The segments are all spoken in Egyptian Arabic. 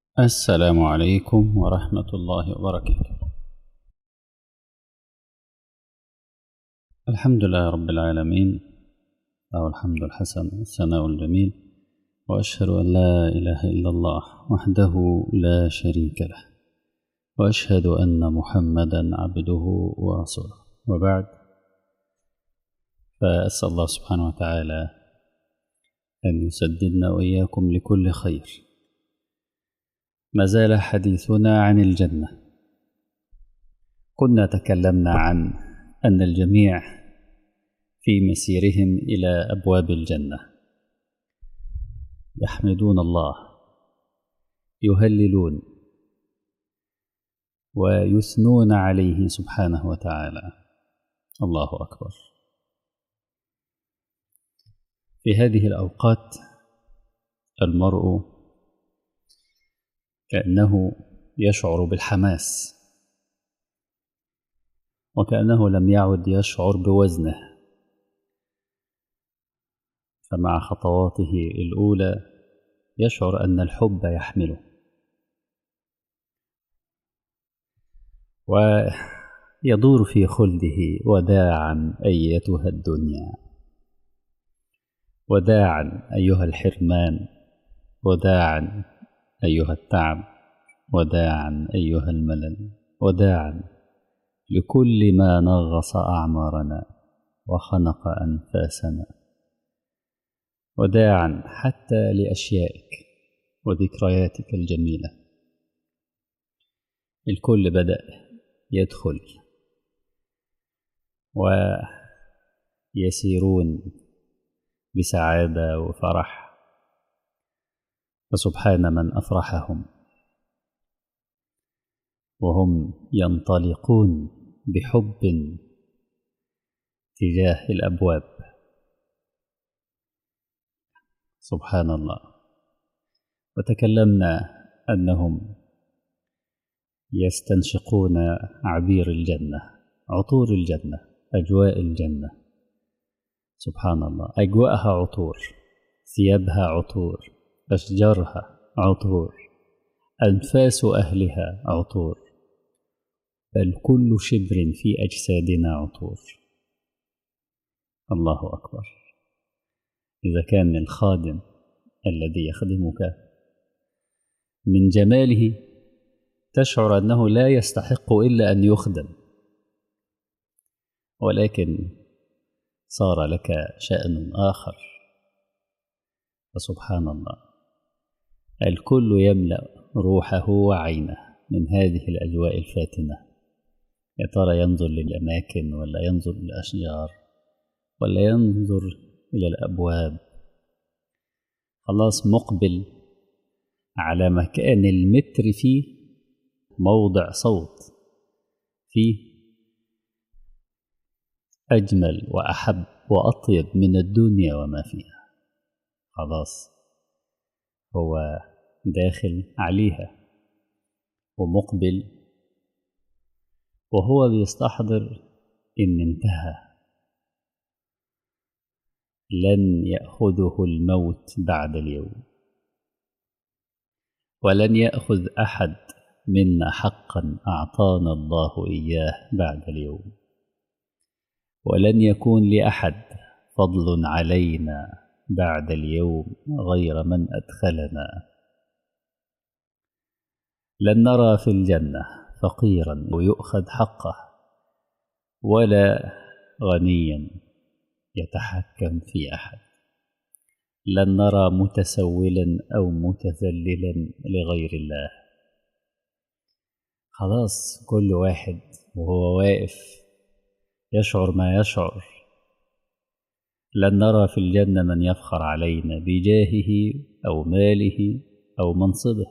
السلام عليكم ورحمة الله وبركاته الحمد لله رب العالمين له الحمد الحسن والثناء الجميل وأشهد أن لا إله إلا الله وحده لا شريك له وأشهد أن محمدا عبده ورسوله وبعد فأسأل الله سبحانه وتعالى أن يسددنا وإياكم لكل خير ما زال حديثنا عن الجنة كنا تكلمنا عن أن الجميع في مسيرهم إلى أبواب الجنة يحمدون الله يهللون ويثنون عليه سبحانه وتعالى الله أكبر في هذه الأوقات المرء كأنه يشعر بالحماس وكأنه لم يعد يشعر بوزنه فمع خطواته الأولى يشعر أن الحب يحمله ويدور في خلده وداعا أيتها الدنيا وداعا أيها الحرمان وداعا أيها التعب وداعا أيها الملل وداعا لكل ما نغص أعمارنا وخنق أنفاسنا وداعا حتى لأشيائك وذكرياتك الجميلة الكل بدأ يدخل ويسيرون بسعادة وفرح فسبحان من أفرحهم وهم ينطلقون بحب تجاه الأبواب سبحان الله وتكلمنا أنهم يستنشقون عبير الجنة عطور الجنة أجواء الجنة سبحان الله أجواءها عطور ثيابها عطور أشجارها عطور أنفاس أهلها عطور بل كل شبر في أجسادنا عطور الله أكبر إذا كان الخادم الذي يخدمك من جماله تشعر أنه لا يستحق إلا أن يخدم ولكن صار لك شأن آخر فسبحان الله الكل يملأ روحه وعينه من هذه الأجواء الفاتنة يا ترى ينظر للأماكن ولا ينظر للأشجار ولا ينظر إلى الأبواب خلاص مقبل على مكان المتر فيه موضع صوت فيه أجمل وأحب وأطيب من الدنيا وما فيها خلاص هو داخل عليها ومقبل وهو بيستحضر إن انتهى لن يأخذه الموت بعد اليوم ولن يأخذ أحد منا حقا أعطانا الله إياه بعد اليوم ولن يكون لأحد فضل علينا بعد اليوم غير من أدخلنا لن نرى في الجنة فقيرا ويؤخذ حقه ولا غنيا يتحكم في أحد لن نرى متسولا أو متذللا لغير الله خلاص كل واحد وهو واقف يشعر ما يشعر لن نرى في الجنة من يفخر علينا بجاهه أو ماله أو منصبه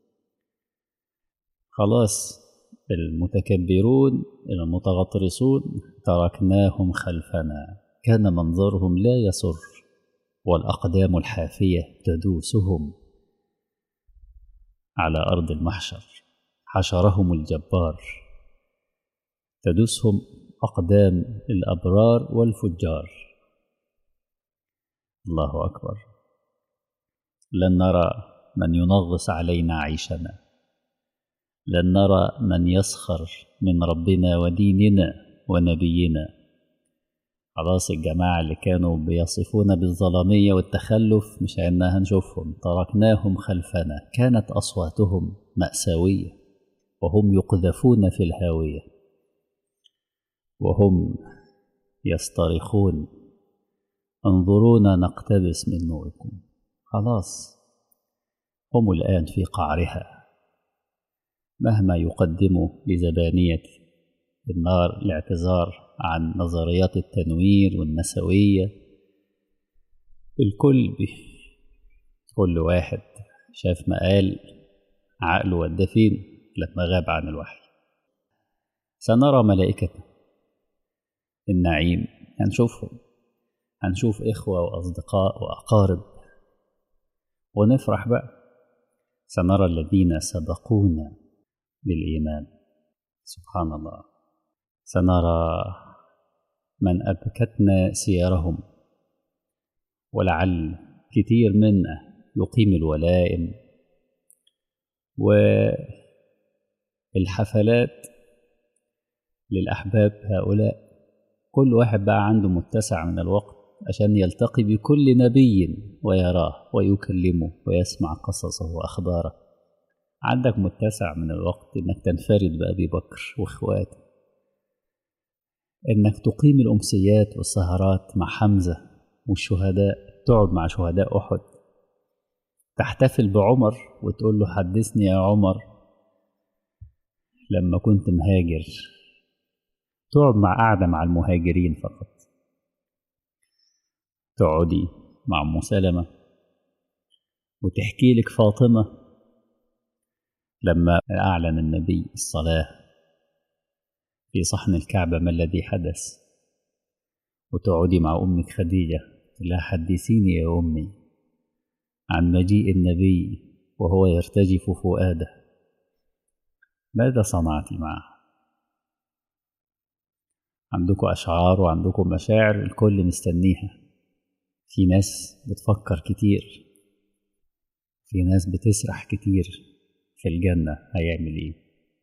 خلاص المتكبرون المتغطرسون تركناهم خلفنا كان منظرهم لا يسر والأقدام الحافية تدوسهم على أرض المحشر حشرهم الجبار تدوسهم أقدام الأبرار والفجار الله أكبر لن نرى من ينغص علينا عيشنا لن نرى من يسخر من ربنا وديننا ونبينا خلاص الجماعة اللي كانوا بيصفون بالظلامية والتخلف مش عنا هنشوفهم تركناهم خلفنا كانت أصواتهم مأساوية وهم يقذفون في الهاوية وهم يصطرخون انظرونا نقتبس من نوركم خلاص هم الآن في قعرها مهما يقدموا لزبانية النار الاعتذار عن نظريات التنوير والنسوية الكل كل واحد شاف مقال عقله ودى فين لما غاب عن الوحي سنرى ملائكة النعيم هنشوفهم هنشوف إخوة وأصدقاء وأقارب ونفرح بقى سنرى الذين سبقونا بالإيمان سبحان الله سنرى من أبكتنا سيرهم ولعل كتير منا يقيم الولائم والحفلات للأحباب هؤلاء كل واحد بقى عنده متسع من الوقت عشان يلتقي بكل نبي ويراه ويكلمه ويسمع قصصه وأخباره عندك متسع من الوقت إنك تنفرد بأبي بكر وإخواته إنك تقيم الأمسيات والسهرات مع حمزة والشهداء تقعد مع شهداء أحد تحتفل بعمر وتقول له حدثني يا عمر لما كنت مهاجر تقعد مع قاعدة مع المهاجرين فقط تقعدي مع أم سلمة وتحكي لك فاطمة لما أعلن النبي الصلاة في صحن الكعبة ما الذي حدث وتقعدي مع أمك خديجة لا حدثيني يا أمي عن مجيء النبي وهو يرتجف فؤاده ماذا صنعت معه عندكم أشعار وعندكم مشاعر الكل مستنيها في ناس بتفكر كتير في ناس بتسرح كتير في الجنة هيعمل ايه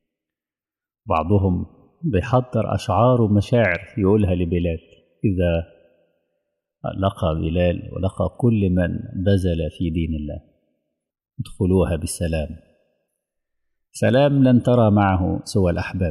بعضهم بيحضر أشعار ومشاعر يقولها لبلال إذا لقى بلال ولقى كل من بذل في دين الله ادخلوها بالسلام سلام لن ترى معه سوى الأحباب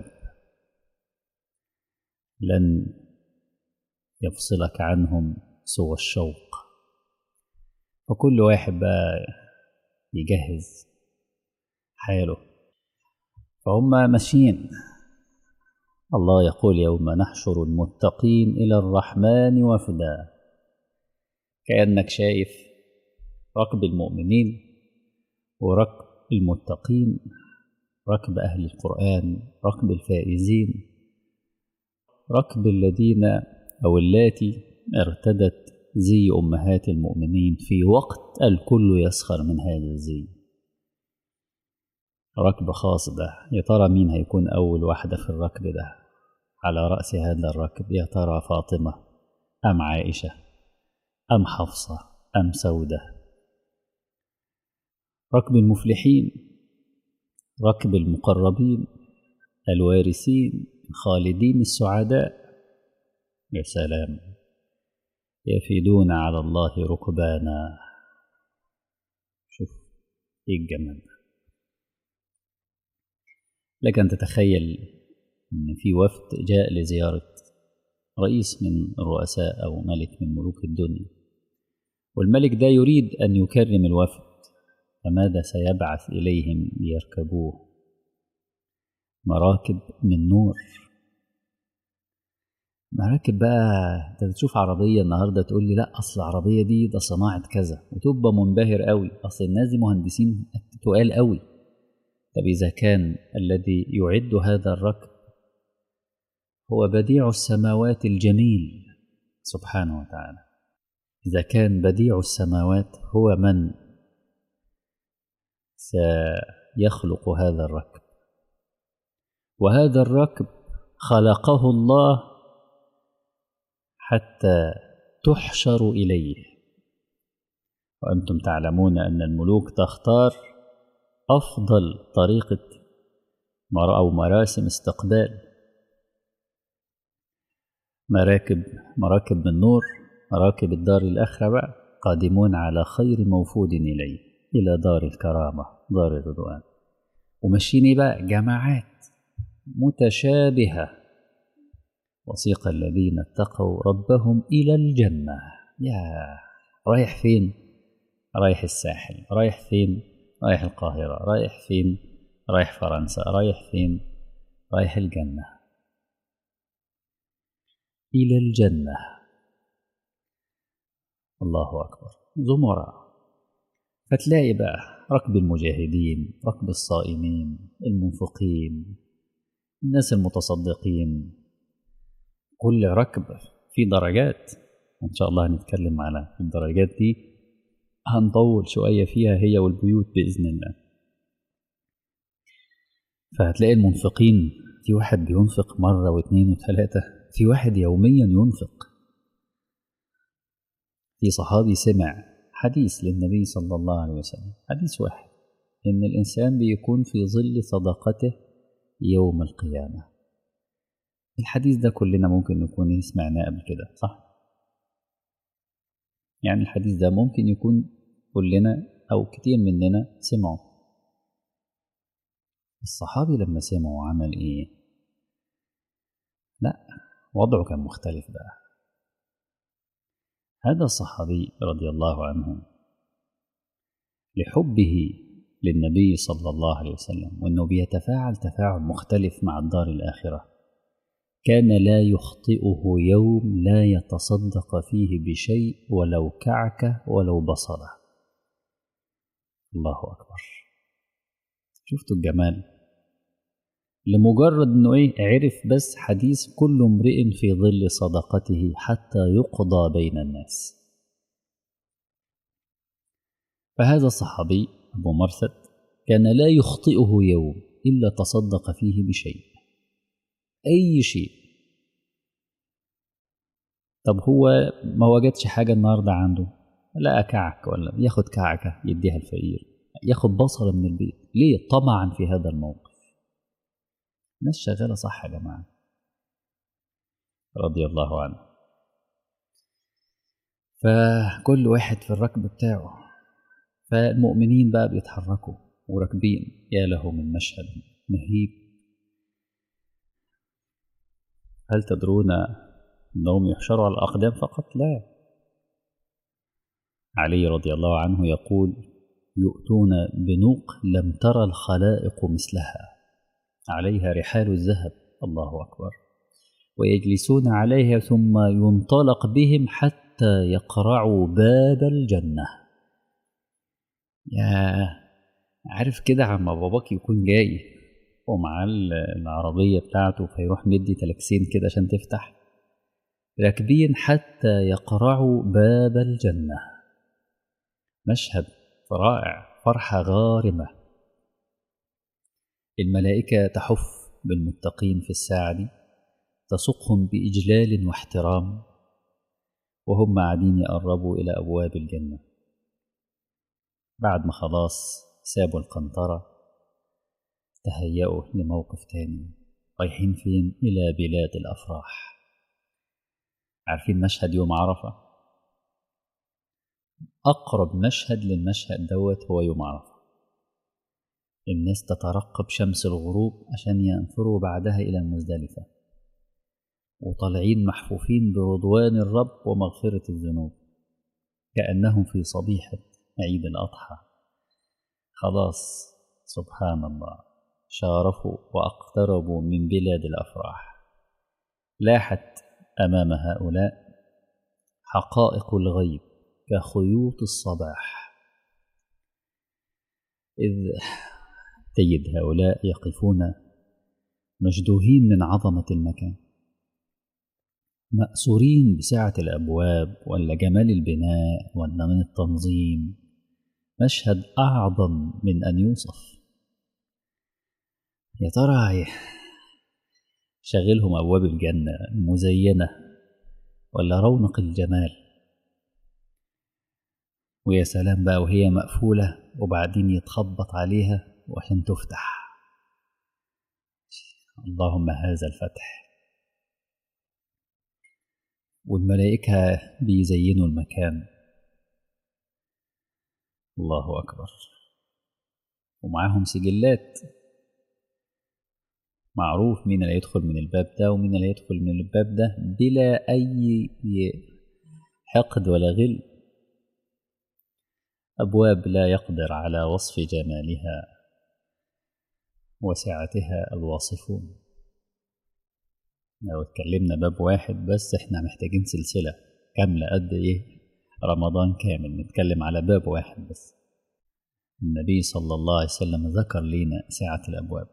لن يفصلك عنهم سوى الشوق فكل واحد بقى يجهز حاله فهم ماشيين الله يقول يوم نحشر المتقين إلى الرحمن وفدا كأنك شايف ركب المؤمنين وركب المتقين ركب أهل القرآن ركب الفائزين ركب الذين أو اللاتي ارتدت زي أمهات المؤمنين في وقت الكل يسخر من هذا الزي ركب خاص ده يا ترى مين هيكون أول واحدة في الركب ده على رأس هذا الركب يا ترى فاطمة أم عائشة أم حفصة أم سودة ركب المفلحين ركب المقربين الوارثين الخالدين السعداء يا سلام يفيدون على الله ركبانا شوف ايه الجمال ده لك ان تتخيل ان في وفد جاء لزياره رئيس من الرؤساء او ملك من ملوك الدنيا والملك ده يريد ان يكرم الوفد فماذا سيبعث اليهم ليركبوه مراكب من نور مراكب بقى انت بتشوف عربيه النهارده تقول لي لا اصل العربيه دي ده صناعه كذا وتبقى منبهر قوي اصل الناس دي مهندسين تقال قوي طب اذا كان الذي يعد هذا الركب هو بديع السماوات الجميل سبحانه وتعالى اذا كان بديع السماوات هو من سيخلق هذا الركب وهذا الركب خلقه الله حتى تحشر إليه وأنتم تعلمون أن الملوك تختار أفضل طريقة أو مراسم استقبال مراكب مراكب من نور مراكب الدار الآخرة بقى قادمون على خير موفود إليه إلى دار الكرامة دار الرضوان وماشيين بقى جماعات متشابهة وسيق الذين اتقوا ربهم إلى الجنة يا رايح فين رايح الساحل رايح فين رايح القاهرة رايح فين رايح فرنسا رايح فين رايح الجنة إلى الجنة الله أكبر زمراء فتلاقي بقى ركب المجاهدين ركب الصائمين المنفقين الناس المتصدقين كل ركب في درجات إن شاء الله هنتكلم على الدرجات دي هنطول شوية فيها هي والبيوت بإذن الله فهتلاقي المنفقين في واحد بينفق مرة واثنين وثلاثة في واحد يوميا ينفق في صحابي سمع حديث للنبي صلى الله عليه وسلم حديث واحد إن الإنسان بيكون في ظل صدقته يوم القيامة الحديث ده كلنا ممكن نكون سمعناه قبل كده صح؟ يعني الحديث ده ممكن يكون كلنا أو كتير مننا سمعوا الصحابي لما سمعوا عمل إيه؟ لا وضعه كان مختلف بقى هذا الصحابي رضي الله عنه لحبه للنبي صلى الله عليه وسلم وأنه بيتفاعل تفاعل مختلف مع الدار الآخرة كان لا يخطئه يوم لا يتصدق فيه بشيء ولو كعكة ولو بصلة الله أكبر شفتوا الجمال لمجرد انه ايه عرف بس حديث كل امرئ في ظل صدقته حتى يقضى بين الناس فهذا الصحابي ابو مرثد كان لا يخطئه يوم الا تصدق فيه بشيء اي شيء طب هو ما وجدش حاجه النهارده عنده لا كعك ولا ياخد كعكه يديها الفقير ياخد بصله من البيت ليه طمعا في هذا الموقف الناس شغالة صح يا جماعة رضي الله عنه فكل واحد في الركب بتاعه فالمؤمنين بقى بيتحركوا وراكبين يا له من مشهد مهيب هل تدرون انهم يحشروا على الاقدام فقط لا علي رضي الله عنه يقول يؤتون بنوق لم ترى الخلائق مثلها عليها رحال الذهب الله أكبر ويجلسون عليها ثم ينطلق بهم حتى يقرعوا باب الجنة يا عارف كده عما باباك يكون جاي ومعاه العربية بتاعته فيروح مدي تلكسين كده عشان تفتح راكبين حتى يقرعوا باب الجنة مشهد رائع فرحة غارمة الملائكة تحف بالمتقين في الساعة دي تسوقهم بإجلال واحترام وهم قاعدين يقربوا إلى أبواب الجنة بعد ما خلاص سابوا القنطرة تهيأوا لموقف تاني رايحين فين إلى بلاد الأفراح عارفين مشهد يوم عرفة أقرب مشهد للمشهد دوت هو يوم عرفة الناس تترقب شمس الغروب عشان ينفروا بعدها إلى المزدلفة وطالعين محفوفين برضوان الرب ومغفرة الذنوب كأنهم في صبيحة عيد الأضحى خلاص سبحان الله شارفوا واقتربوا من بلاد الأفراح لاحت أمام هؤلاء حقائق الغيب كخيوط الصباح إذ تجد هؤلاء يقفون مشدوهين من عظمة المكان مأسورين بسعة الأبواب ولا جمال البناء ولا من التنظيم مشهد أعظم من أن يوصف يا ترى شغلهم أبواب الجنة مزينة ولا رونق الجمال ويا سلام بقى وهي مقفولة وبعدين يتخبط عليها وعشان تفتح اللهم هذا الفتح والملائكة بيزينوا المكان الله أكبر ومعاهم سجلات معروف مين اللي يدخل من الباب ده ومين اللي يدخل من الباب ده بلا أي حقد ولا غل أبواب لا يقدر على وصف جمالها وسعتها الواصفون لو اتكلمنا باب واحد بس احنا محتاجين سلسلة كاملة قد ايه رمضان كامل نتكلم على باب واحد بس النبي صلى الله عليه وسلم ذكر لنا سعة الأبواب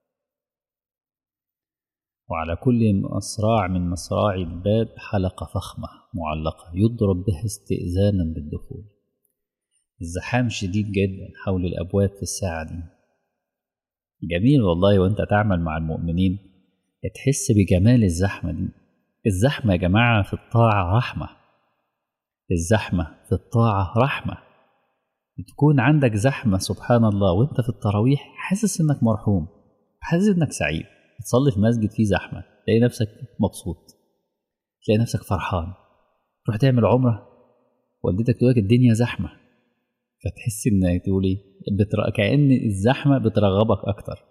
وعلى كل مصراع من مصراع الباب حلقة فخمة معلقة يضرب بها استئذانا بالدخول الزحام شديد جدا حول الأبواب في الساعة دي جميل والله وانت تعمل مع المؤمنين تحس بجمال الزحمة دي الزحمة يا جماعة في الطاعة رحمة الزحمة في الطاعة رحمة تكون عندك زحمة سبحان الله وانت في التراويح حاسس انك مرحوم حاسس انك سعيد تصلي في مسجد فيه زحمة تلاقي نفسك مبسوط تلاقي نفسك فرحان تروح تعمل عمرة والدتك تقول لك الدنيا زحمة فتحس ان تقول ايه بتر... كأن الزحمة بترغبك أكتر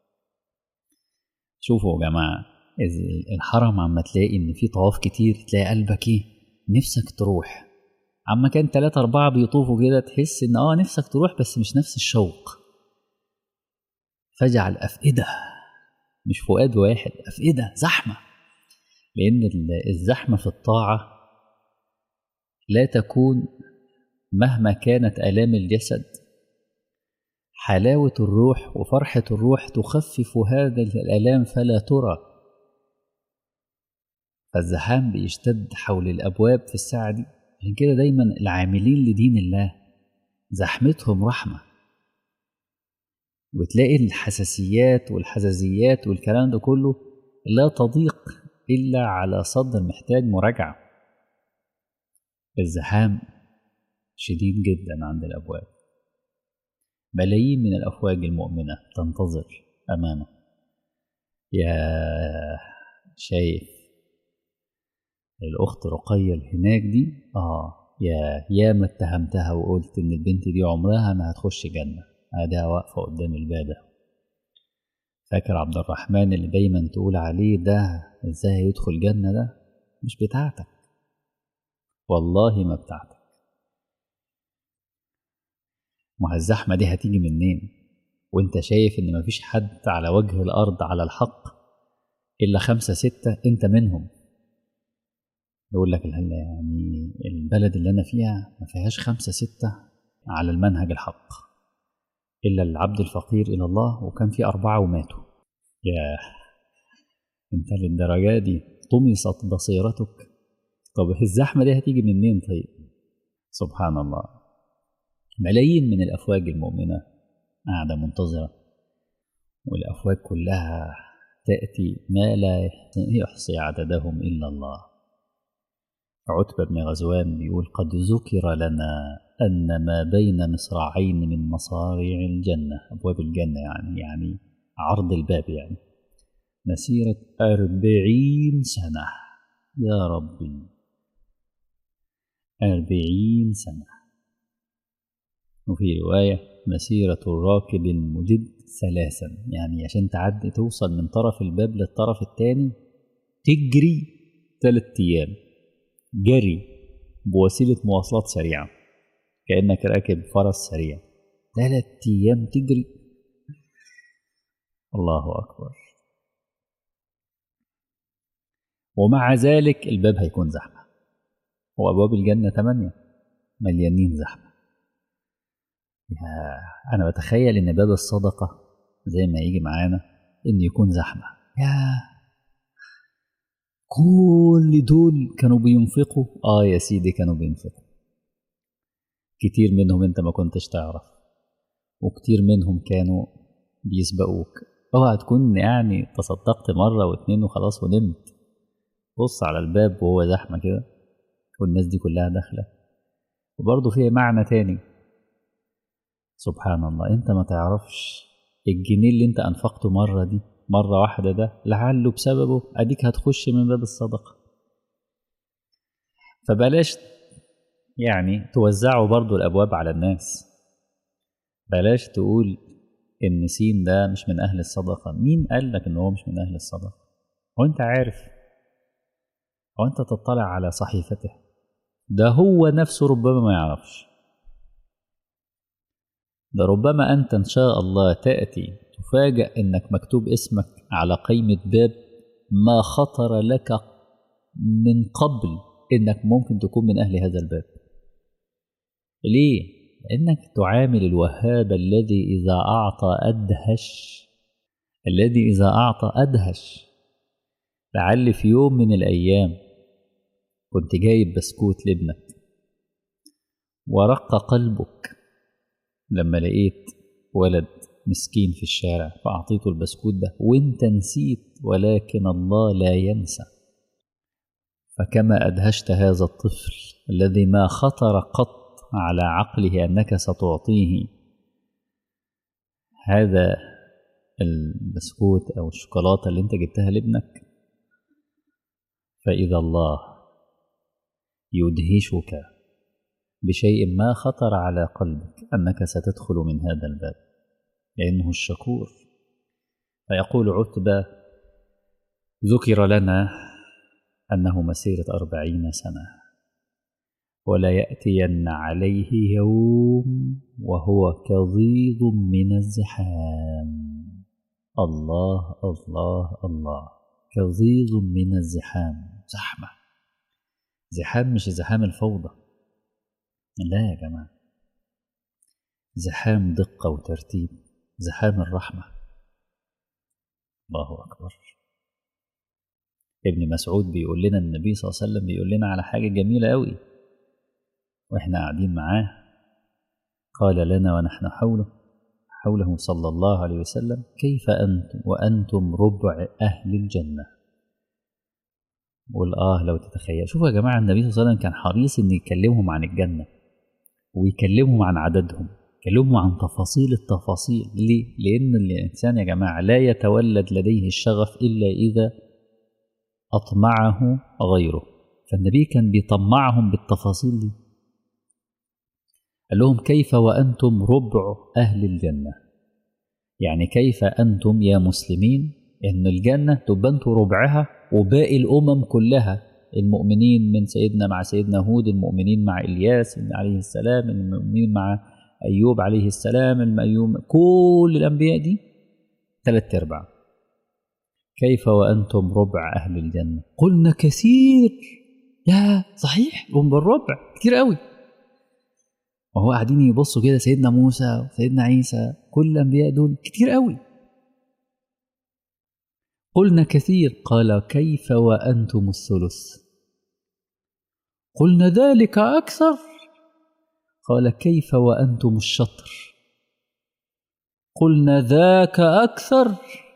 شوفوا يا جماعة الحرم عما تلاقي إن في طواف كتير تلاقي قلبك إيه نفسك تروح عما كان تلاتة أربعة بيطوفوا كده تحس إن آه نفسك تروح بس مش نفس الشوق فاجعل أفئدة مش فؤاد واحد أفئدة زحمة لأن الزحمة في الطاعة لا تكون مهما كانت آلام الجسد حلاوة الروح وفرحة الروح تخفف هذا الآلام فلا ترى فالزحام بيشتد حول الأبواب في الساعة دي عشان كده دايما العاملين لدين الله زحمتهم رحمة وتلاقي الحساسيات والحزازيات والكلام ده كله لا تضيق إلا على صدر محتاج مراجعة الزحام شديد جدا عند الأبواب ملايين من الأفواج المؤمنة تنتظر أمامه يا شايف الأخت رقية هناك دي آه يا يا ما اتهمتها وقلت إن البنت دي عمرها ما هتخش جنة أديها واقفة قدام الباب فاكر عبد الرحمن اللي دايما تقول عليه ده ازاي هيدخل جنة ده مش بتاعتك والله ما بتاعتك ما الزحمة دي هتيجي منين وانت شايف ان مفيش حد على وجه الارض على الحق الا خمسة ستة انت منهم يقول لك يعني البلد اللي انا فيها ما فيهاش خمسة ستة على المنهج الحق الا العبد الفقير الى الله وكان في اربعة وماتوا يا انت للدرجة دي طمست بصيرتك طب الزحمة دي هتيجي منين طيب سبحان الله ملايين من الأفواج المؤمنة قاعدة منتظرة والأفواج كلها تأتي ما لا يحصي عددهم إلا الله عتبة بن غزوان بيقول قد ذكر لنا أن ما بين مصراعين من مصاريع الجنة أبواب الجنة يعني يعني عرض الباب يعني مسيرة أربعين سنة يا ربي أربعين سنة وفي رواية مسيرة الراكب المجد ثلاثا يعني عشان تعدي توصل من طرف الباب للطرف التاني تجري ثلاث أيام جري بوسيلة مواصلات سريعة كأنك راكب فرس سريع ثلاث أيام تجري الله أكبر ومع ذلك الباب هيكون زحمة وأبواب الجنة ثمانية مليانين زحمة يا أنا بتخيل إن باب الصدقة زي ما يجي معانا إن يكون زحمة يا كل دول كانوا بينفقوا آه يا سيدي كانوا بينفقوا كتير منهم أنت ما كنتش تعرف وكتير منهم كانوا بيسبقوك اوعى تكون يعني تصدقت مرة واتنين وخلاص ونمت بص على الباب وهو زحمة كده والناس دي كلها داخلة وبرضه فيها معنى تاني سبحان الله انت ما تعرفش الجنيه اللي انت انفقته مرة دي مرة واحدة ده لعله بسببه اديك هتخش من باب الصدقة فبلاش يعني توزعوا برضو الابواب على الناس بلاش تقول ان سين ده مش من اهل الصدقة مين قال لك ان هو مش من اهل الصدقة وانت عارف وانت تطلع على صحيفته ده هو نفسه ربما ما يعرفش ده ربما أنت إن شاء الله تأتي تفاجأ إنك مكتوب اسمك على قائمة باب ما خطر لك من قبل إنك ممكن تكون من أهل هذا الباب ليه؟ لأنك تعامل الوهاب الذي إذا أعطى أدهش الذي إذا أعطى أدهش لعل في يوم من الأيام كنت جايب بسكوت لابنك ورق قلبك لما لقيت ولد مسكين في الشارع فأعطيته البسكوت ده وانت نسيت ولكن الله لا ينسى فكما أدهشت هذا الطفل الذي ما خطر قط على عقله أنك ستعطيه هذا البسكوت أو الشوكولاتة اللي انت جبتها لابنك فإذا الله يدهشك بشيء ما خطر على قلبك أنك ستدخل من هذا الباب لأنه الشكور فيقول عتبة ذكر لنا أنه مسيرة أربعين سنة ولا يأتين عليه يوم وهو كظيظ من الزحام الله الله الله كظيظ من الزحام زحمة زحام مش زحام الفوضى لا يا جماعة زحام دقة وترتيب زحام الرحمة الله أكبر ابن مسعود بيقول لنا النبي صلى الله عليه وسلم بيقول لنا على حاجة جميلة أوي وإحنا قاعدين معاه قال لنا ونحن حوله حوله صلى الله عليه وسلم كيف أنتم وأنتم ربع أهل الجنة قول آه لو تتخيل شوفوا يا جماعة النبي صلى الله عليه وسلم كان حريص إن يكلمهم عن الجنة ويكلمهم عن عددهم يكلمهم عن تفاصيل التفاصيل ليه؟ لأن الإنسان يا جماعة لا يتولد لديه الشغف إلا إذا أطمعه غيره فالنبي كان بيطمعهم بالتفاصيل دي قال لهم كيف وأنتم ربع أهل الجنة يعني كيف أنتم يا مسلمين إن الجنة تبقى أنتم ربعها وباقي الأمم كلها المؤمنين من سيدنا مع سيدنا هود المؤمنين مع إلياس عليه السلام المؤمنين مع أيوب عليه السلام المأيوم كل الأنبياء دي ثلاث أرباع كيف وأنتم ربع أهل الجنة قلنا كثير يا صحيح هم بالربع كتير قوي وهو قاعدين يبصوا كده سيدنا موسى وسيدنا عيسى كل الأنبياء دول كتير قوي قلنا كثير قال كيف وأنتم الثلث قلنا ذلك أكثر قال كيف وأنتم الشطر قلنا ذاك أكثر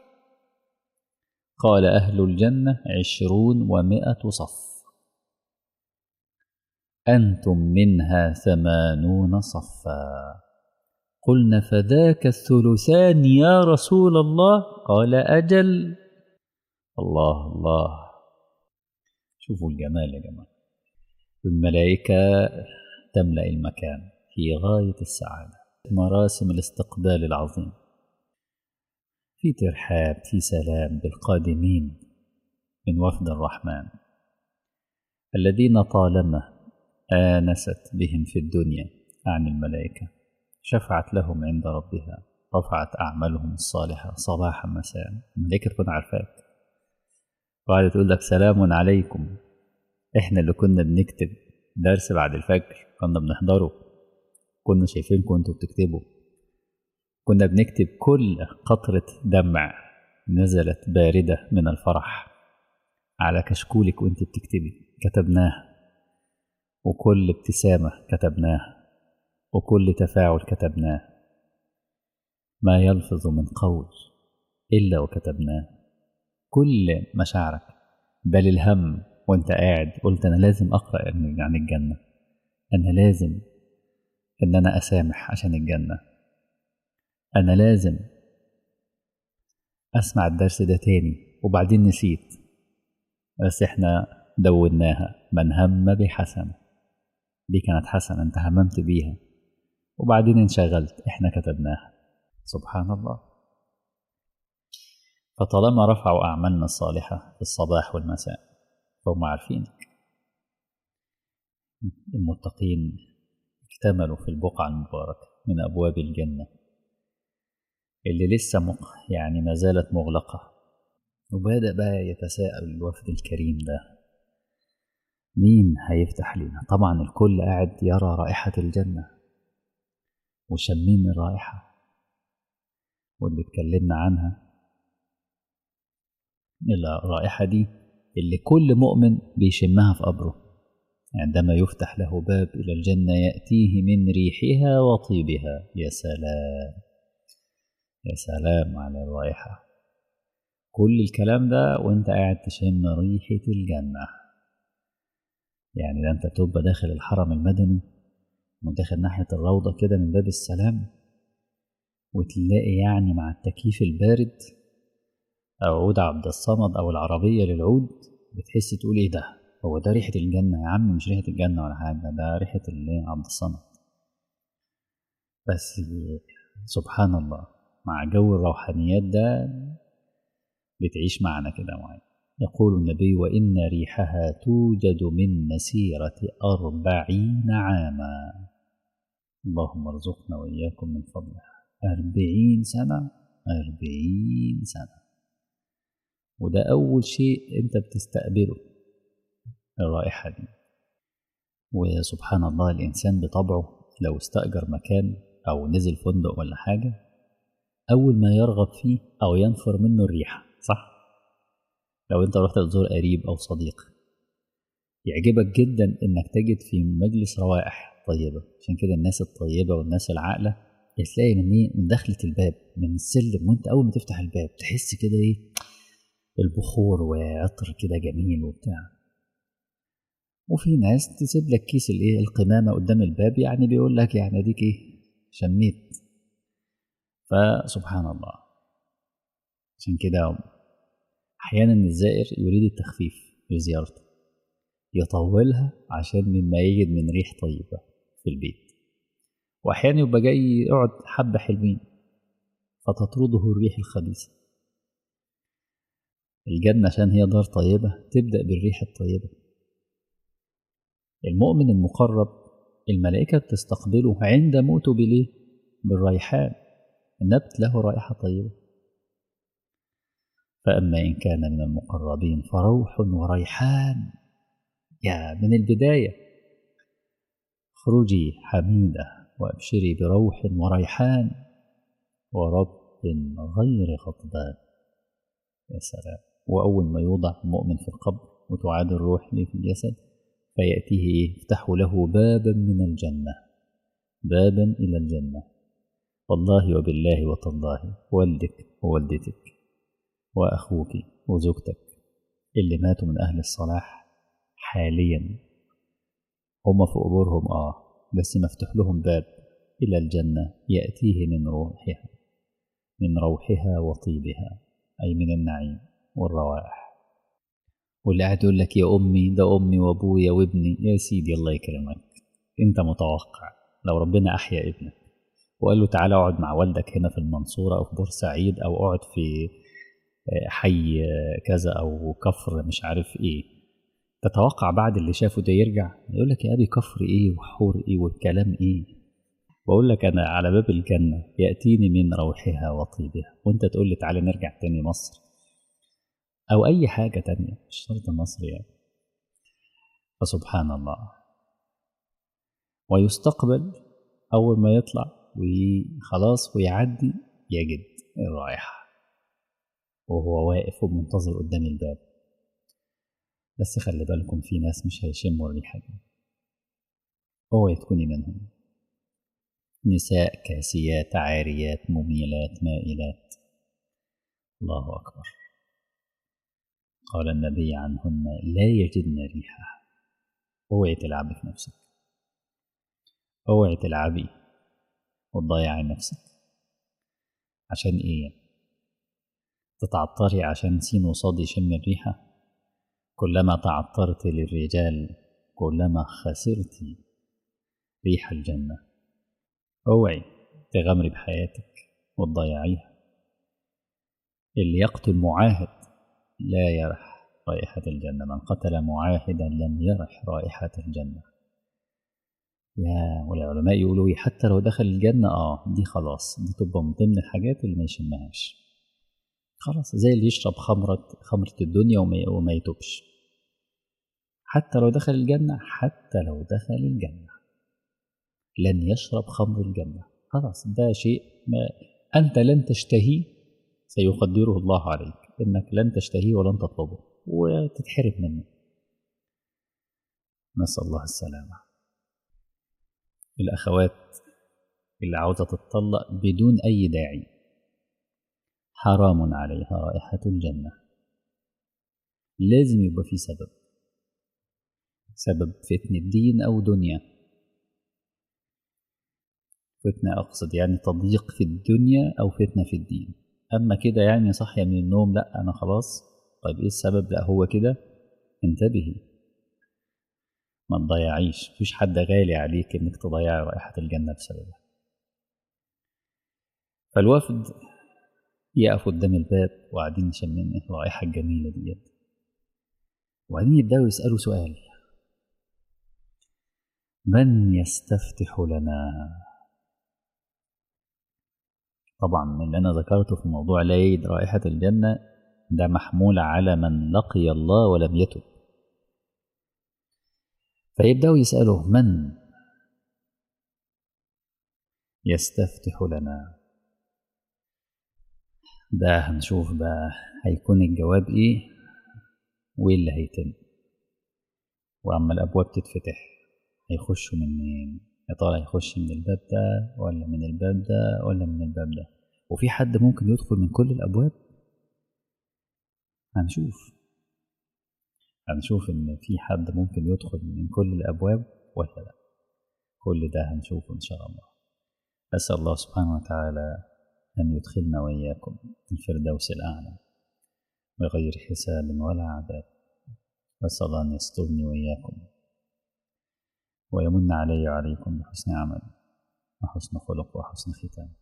قال أهل الجنة عشرون ومائة صف أنتم منها ثمانون صفا قلنا فذاك الثلثان يا رسول الله قال أجل الله الله شوفوا الجمال يا جماعة الملائكة تملأ المكان في غاية السعادة مراسم الاستقبال العظيم في ترحاب في سلام بالقادمين من وفد الرحمن الذين طالما آنست بهم في الدنيا عن الملائكة شفعت لهم عند ربها رفعت أعمالهم الصالحة صباحا مساء الملائكة تكون عارفاك وقعدت تقول لك سلام عليكم احنا اللي كنا بنكتب درس بعد الفجر كنا بنحضره كنا شايفينكم انتوا بتكتبوا كنا بنكتب كل قطرة دمع نزلت باردة من الفرح على كشكولك وانت بتكتبي كتبناها وكل ابتسامة كتبناها وكل تفاعل كتبناه ما يلفظ من قول إلا وكتبناه كل مشاعرك بل الهم وانت قاعد قلت أنا لازم أقرأ عن الجنة أنا لازم إن أنا أسامح عشان الجنة أنا لازم أسمع الدرس ده تاني وبعدين نسيت بس إحنا دوناها من هم بحسنة دي كانت حسنة أنت هممت بيها وبعدين انشغلت إحنا كتبناها سبحان الله فطالما رفعوا أعمالنا الصالحة في الصباح والمساء فهم عارفينك المتقين اكتملوا في البقعة المباركة من أبواب الجنة اللي لسه مق يعني ما زالت مغلقة وبدأ بقى يتساءل الوفد الكريم ده مين هيفتح لنا طبعا الكل قاعد يرى رائحة الجنة وشمين الرائحة واللي اتكلمنا عنها الرائحة دي اللي كل مؤمن بيشمها في قبره عندما يفتح له باب إلى الجنة يأتيه من ريحها وطيبها يا سلام يا سلام على الرائحة كل الكلام ده وانت قاعد تشم ريحة الجنة يعني ده انت تبقى داخل الحرم المدني وداخل ناحية الروضة كده من باب السلام وتلاقي يعني مع التكييف البارد أو عود عبد الصمد أو العربية للعود بتحس تقول إيه ده هو ده ريحة الجنة يا عم مش ريحة الجنة ولا حاجة ده ريحة اللي عبد الصمد بس سبحان الله مع جو الروحانيات ده بتعيش معنا كده معايا يقول النبي وإن ريحها توجد من مسيرة أربعين عاما اللهم ارزقنا وإياكم من فضلها أربعين سنة أربعين سنة وده أول شيء أنت بتستقبله الرائحة دي وسبحان الله الإنسان بطبعه لو استأجر مكان أو نزل فندق ولا حاجة أول ما يرغب فيه أو ينفر منه الريحة صح؟ لو أنت رحت تزور قريب أو صديق يعجبك جدا إنك تجد في مجلس روائح طيبة عشان كده الناس الطيبة والناس العاقلة تلاقي من إيه من دخلة الباب من السلم وأنت أول ما تفتح الباب تحس كده إيه البخور وعطر كده جميل وبتاع وفي ناس تسيب لك كيس الايه القمامه قدام الباب يعني بيقول لك يعني اديك ايه شميت فسبحان الله عشان كده احيانا الزائر يريد التخفيف في زيارته يطولها عشان مما يجد من ريح طيبه في البيت واحيانا يبقى جاي يقعد حبه حلوين فتطرده الريح الخبيثه الجنه عشان هي دار طيبه تبدا بالريح الطيبه المؤمن المقرب الملائكة بتستقبله عند موته بليه بالريحان النبت له رائحة طيبة فأما إن كان من المقربين فروح وريحان يا من البداية اخرجي حميدة وأبشري بروح وريحان ورب غير غضبان يا سلام وأول ما يوضع المؤمن في القبر وتعاد الروح ليه في الجسد فيأتيه يفتح له بابا من الجنة بابا إلى الجنة والله وبالله وتالله والدك ووالدتك وأخوك وزوجتك اللي ماتوا من أهل الصلاح حاليا هم في قبورهم آه بس مفتوح لهم باب إلى الجنة يأتيه من روحها من روحها وطيبها أي من النعيم والروائح واللي قاعد يقول لك يا امي ده امي وابويا وابني يا سيدي الله يكرمك انت متوقع لو ربنا احيا ابنك وقال له تعالى اقعد مع والدك هنا في المنصوره او في بورسعيد او اقعد في حي كذا او كفر مش عارف ايه تتوقع بعد اللي شافه ده يرجع يقول لك يا ابي كفر ايه وحور ايه والكلام ايه بقول لك انا على باب الجنه ياتيني من روحها وطيبها وانت تقول لي تعالى نرجع تاني مصر أو أي حاجة تانية مش شرط مصر يعني فسبحان الله ويستقبل أول ما يطلع وخلاص ويعدي يجد الرائحة وهو واقف ومنتظر قدام الباب بس خلي بالكم في ناس مش هيشموا الريحة دي اوعي تكوني منهم نساء كاسيات عاريات مميلات مائلات الله أكبر قال النبي عنهن لا يجدن ريحها اوعي تلعبي في نفسك اوعي تلعبي وتضيعي نفسك عشان ايه تتعطري عشان سين وصاد يشم الريحة كلما تعطرت للرجال كلما خسرت ريح الجنة اوعي تغامري بحياتك وتضيعيها اللي يقتل معاهد لا يرح رائحة الجنة من قتل معاهدا لم يرح رائحة الجنة يا والعلماء يقولوا إيه حتى لو دخل الجنة اه دي خلاص دي تبقى من ضمن الحاجات اللي ما يشمهاش خلاص زي اللي يشرب خمرة خمرة الدنيا وما, وما يتوبش حتى لو دخل الجنة حتى لو دخل الجنة لن يشرب خمر الجنة خلاص ده شيء ما أنت لن تشتهيه سيقدره الله عليك إنك لن تشتهيه ولن تطلبه وتتحرم منه نسأل الله السلامة الأخوات اللي عاوزة تتطلق بدون أي داعي حرام عليها رائحة الجنة لازم يبقى في سبب سبب فتنة دين أو دنيا فتنة أقصد يعني تضييق في الدنيا أو فتنة في الدين أما كده يعني صحية من النوم لا أنا خلاص طيب إيه السبب لا هو كده انتبهي ما تضيعيش مفيش حد غالي عليك إنك تضيعي رائحة الجنة بسببها فالوفد يقفوا قدام الباب وقاعدين يشمين الرائحة الجميلة ديت وبعدين يبدأوا يسألوا سؤال من يستفتح لنا طبعا من اللي أنا ذكرته في موضوع لا يجد رائحة الجنة ده محمول على من لقي الله ولم يتب فيبدأوا يسألوا من يستفتح لنا ده هنشوف بقى هيكون الجواب ايه وايه اللي هيتم واما الابواب تتفتح هيخشوا منين يا ترى هيخش من الباب ده ولا من الباب ده ولا من الباب ده وفي حد ممكن يدخل من كل الابواب هنشوف هنشوف ان في حد ممكن يدخل من كل الابواب ولا لا كل ده هنشوفه ان شاء الله اسال الله سبحانه وتعالى أن يدخلنا وإياكم الفردوس الأعلى بغير حساب ولا عذاب وأسأل الله أن يسترني وإياكم ويمن علي وعليكم بحسن عمل وحسن خلق وحسن ختام